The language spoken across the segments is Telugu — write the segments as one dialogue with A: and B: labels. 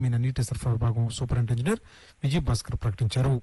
A: మీన నీటి సరఫరా విభాగం సూపరింటెండెంట్ ఇంజనీర్ విజయ్ భాస్కర్ ప్రకటించారు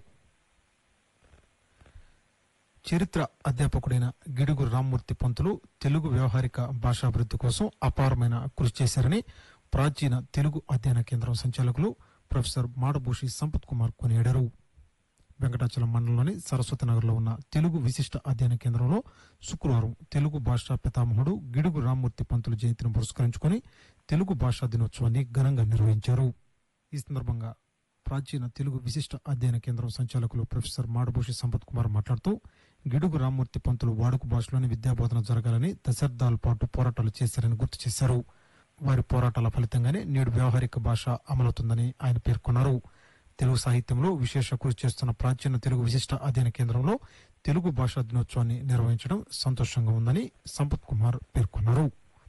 A: చరిత్ర అధ్యాపకుడైన గిడుగు రామ్మూర్తి పంతులు తెలుగు వ్యవహారిక భాషాభివృద్ధి కోసం అపారమైన కృషి చేశారని ప్రాచీన తెలుగు అధ్యయన కేంద్రం సంచాలకులు ప్రొఫెసర్ మాడభూషి సంపత్ కుమార్ కొనియాడారు వెంకటాచలం మండలంలోని సరస్వతి నగర్లో ఉన్న తెలుగు విశిష్ట అధ్యయన కేంద్రంలో శుక్రవారం తెలుగు భాషా పితామహుడు గిడుగు రామ్మూర్తి పంతులు జయంతిని పురస్కరించుకొని తెలుగు భాషా దినోత్సవాన్ని ఘనంగా నిర్వహించారు ఈ సందర్భంగా ప్రాచీన తెలుగు విశిష్ట అధ్యయన కేంద్రం సంచాలకులు ప్రొఫెసర్ మాడభూషి సంపత్ కుమార్ మాట్లాడుతూ గిడుగు రామ్మూర్తి పంతులు వాడుక భాషలోని విద్యాబోధన జరగాలని దశాబ్దాల పాటు పోరాటాలు చేశారని గుర్తు చేశారు వారి పోరాటాల ఫలితంగానే నేడు వ్యవహారిక భాష అమలవుతుందని ఆయన పేర్కొన్నారు తెలుగు సాహిత్యంలో విశేష కృషి చేస్తున్న ప్రాచీన తెలుగు విశిష్ట అధ్యయన కేంద్రంలో తెలుగు భాషా దినోత్సవాన్ని నిర్వహించడం సంతోషంగా ఉందని సంపత్ కుమార్ పేర్కొన్నారు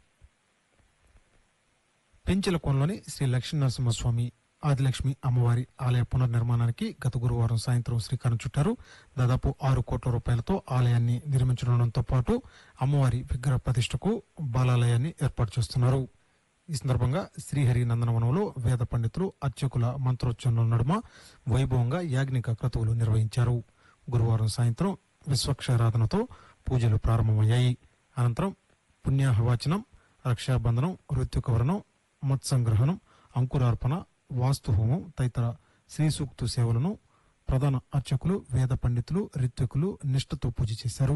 A: పెంచలకోనలోని శ్రీ లక్ష్మీనరసింహస్వామి ఆదిలక్ష్మి అమ్మవారి ఆలయ పునర్నిర్మాణానికి గత గురువారం సాయంత్రం శ్రీకారం చుట్టారు దాదాపు ఆరు కోట్ల రూపాయలతో ఆలయాన్ని నిర్మించడంతో పాటు అమ్మవారి విగ్రహ ప్రతిష్టకు బాలాలయాన్ని ఏర్పాటు చేస్తున్నారు ఈ సందర్భంగా శ్రీహరి నందనవనంలో వేద పండితులు అర్చకుల మంత్రోచ్చరణల నడుమ వైభవంగా యాజ్ఞిక క్రతువులు నిర్వహించారు గురువారం సాయంత్రం విశ్వక్షారాధనతో పూజలు ప్రారంభమయ్యాయి అనంతరం పుణ్యాహవాచనం రక్షాబంధనం ఋత్వికవరణం మత్సంగ్రహణం అంకురార్పణ వాస్తు హోమం తదితర శ్రీ సూక్తు సేవలను ప్రధాన అర్చకులు వేద పండితులు రిత్వికులు నిష్ఠతో పూజ చేశారు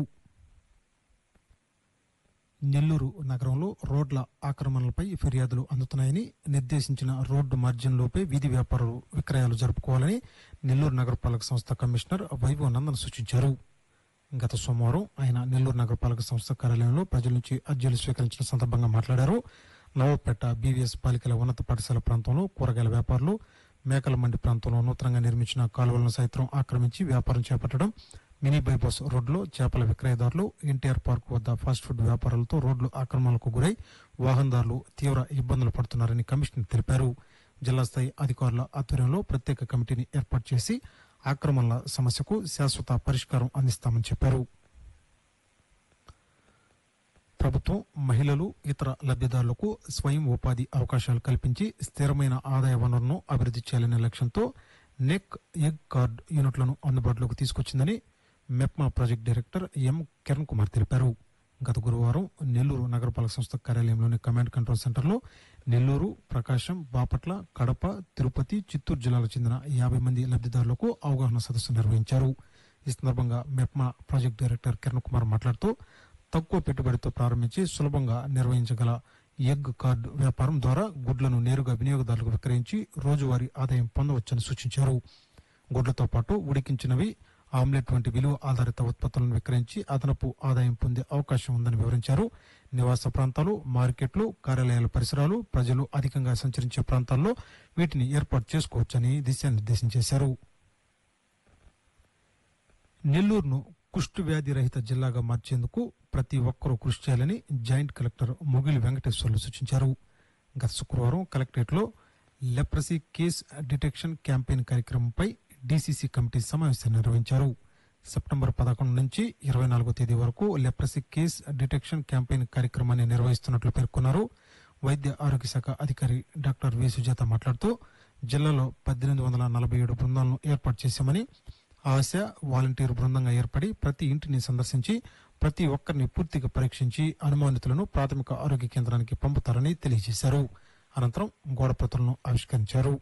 A: నెల్లూరు నగరంలో రోడ్ల ఆక్రమణలపై ఫిర్యాదులు అందుతున్నాయని నిర్దేశించిన రోడ్డు మార్జిన్లోపే వీధి వ్యాపారులు విక్రయాలు జరుపుకోవాలని నెల్లూరు నగరపాలక సంస్థ కమిషనర్ వైభవ్ నందన్ సూచించారు గత సోమవారం ఆయన నెల్లూరు నగరపాలక సంస్థ కార్యాలయంలో ప్రజల నుంచి అర్జీలు స్వీకరించిన సందర్భంగా మాట్లాడారు నవపేట బీవీఎస్ బాలికల ఉన్నత పాఠశాల ప్రాంతంలో కూరగాయల వ్యాపారులు మేకల మండి ప్రాంతంలో నూతనంగా నిర్మించిన కాలువలను సైతం ఆక్రమించి వ్యాపారం చేపట్టడం మినీ బైపాస్ రోడ్లో చేపల విక్రయదారులు ఎన్టీఆర్ పార్క్ వద్ద ఫాస్ట్ ఫుడ్ వ్యాపారులతో రోడ్లు ఆక్రమణలకు గురై వాహనదారులు తీవ్ర ఇబ్బందులు పడుతున్నారని కమిషనర్ తెలిపారు జిల్లా స్థాయి అధికారుల ఆధ్వర్యంలో ప్రత్యేక కమిటీని ఏర్పాటు చేసి ఆక్రమణల సమస్యకు శాశ్వత పరిష్కారం అందిస్తామని చెప్పారు ప్రభుత్వం మహిళలు ఇతర లబ్ధిదారులకు స్వయం ఉపాధి అవకాశాలు కల్పించి స్థిరమైన ఆదాయ వనరును అభివృద్ధి చేయాలనే లక్ష్యంతో నెక్ ఎగ్ కార్డ్ యూనిట్లను అందుబాటులోకి తీసుకొచ్చిందని MEPMA project director M Kiran Kumar తెలిపారు గత గురువారం నెల్లూరు నగరపాలక సంస్థ కార్యాలయంలోని కమాండ్ కంట్రోల్ సెంటర్లో నెల్లూరు ప్రకాశం బాపట్ల కడప తిరుపతి చిత్తూరు జిల్లాలకు చెందిన యాభై మంది లబ్ధిదారులకు అవగాహన సదస్సు నిర్వహించారు ఈ సందర్భంగా మెప్మా ప్రాజెక్ట్ డైరెక్టర్ కిరణ్ కుమార్ మాట్లాడుతూ తక్కువ పెట్టుబడితో ప్రారంభించి సులభంగా నిర్వహించగల ఎగ్ కార్డు వ్యాపారం ద్వారా గుడ్లను నేరుగా వినియోగదారులకు విక్రయించి రోజువారీ ఆదాయం పొందవచ్చని సూచించారు గుడ్లతో పాటు ఉడికించినవి ఆమ్లెట్ వంటి విలువ ఆధారిత ఉత్పత్తులను విక్రయించి అదనపు ఆదాయం పొందే అవకాశం ఉందని వివరించారు నివాస ప్రాంతాలు మార్కెట్లు కార్యాలయాల పరిసరాలు ప్రజలు అధికంగా సంచరించే ప్రాంతాల్లో వీటిని ఏర్పాటు చేసుకోవచ్చని దిశానిర్దేశం చేశారు నెల్లూరును కుష్టు వ్యాధి రహిత జిల్లాగా మార్చేందుకు ప్రతి ఒక్కరూ కృషి చేయాలని జాయింట్ కలెక్టర్ మొగిలి వెంకటేశ్వర్లు సూచించారు గత శుక్రవారం కలెక్టరేట్లో లెప్రసీ కేస్ డిటెక్షన్ క్యాంపెయిన్ కార్యక్రమంపై డీసీసీ కమిటీ సమావేశాన్ని నిర్వహించారు సెప్టెంబర్ పదకొండు నుంచి ఇరవై నాలుగో తేదీ వరకు లెప్రసీ కేస్ డిటెక్షన్ క్యాంపెయిన్ కార్యక్రమాన్ని నిర్వహిస్తున్నట్లు పేర్కొన్నారు వైద్య ఆరోగ్య శాఖ అధికారి డాక్టర్ వి సుజాత మాట్లాడుతూ జిల్లాలో పద్దెనిమిది వందల నలభై ఏడు బృందాలను ఏర్పాటు చేశామని ఆశ వాలంటీర్ బృందంగా ఏర్పడి ప్రతి ఇంటిని సందర్శించి ప్రతి ఒక్కరిని పూర్తిగా పరీక్షించి అనుమానితులను ప్రాథమిక ఆరోగ్య కేంద్రానికి పంపుతారని తెలియజేశారు అనంతరం గోడప్రతులను ఆవిష్కరించారు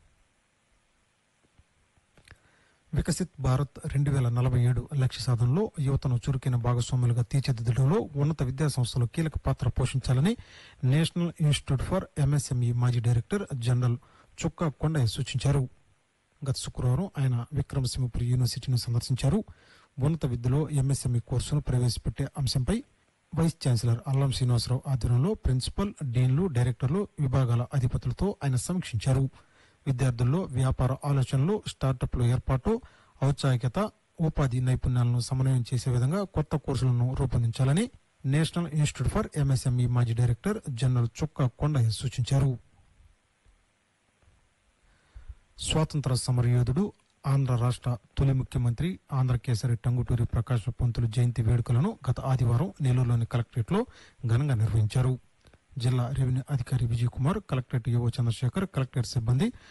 A: వికసిత్ భారత్ రెండు వేల నలభై ఏడు లక్ష్య సాధనలో యువతను చురుకైన భాగస్వాములుగా తీర్చిదిద్దడంలో ఉన్నత విద్యా సంస్థలు కీలక పాత్ర పోషించాలని నేషనల్ ఇన్స్టిట్యూట్ ఫర్ ఎంఎస్ఎంఈ మాజీ డైరెక్టర్ జనరల్ చుక్కా కొండయ్య సూచించారు గత శుక్రవారం ఆయన విక్రమసింహపురి యూనివర్సిటీని సందర్శించారు ఉన్నత విద్యలో ఎంఎస్ఎంఈ కోర్సును ప్రవేశపెట్టే అంశంపై వైస్ ఛాన్సలర్ అల్లం శ్రీనివాసరావు ఆధ్వర్యంలో ప్రిన్సిపల్ డీన్లు డైరెక్టర్లు విభాగాల అధిపతులతో ఆయన సమీక్షించారు విద్యార్థుల్లో వ్యాపార ఆలోచనలు స్టార్టప్ల ఏర్పాటు ఔత్సాహికత ఉపాధి నైపుణ్యాలను సమన్వయం చేసే విధంగా కొత్త కోర్సులను రూపొందించాలని నేషనల్ ఇన్స్టిట్యూట్ ఫర్ ఎంఎస్ఎంఈ మాజీ డైరెక్టర్ జనరల్ చుక్కా కొండయ్య సూచించారు స్వాతంత్ర సమరయోధుడు ఆంధ్ర రాష్ట్ర తొలి ముఖ్యమంత్రి ఆంధ్ర కేసరి టంగుటూరి ప్రకాశ పంతులు జయంతి వేడుకలను గత ఆదివారం నెల్లూరులోని కలెక్టరేట్లో ఘనంగా నిర్వహించారు జిల్లా రెవెన్యూ అధికారి విజయ్ కుమార్ కలెక్టరేట్ యువ చంద్రశేఖర్ కలెక్టరేట్ సిబ్బంది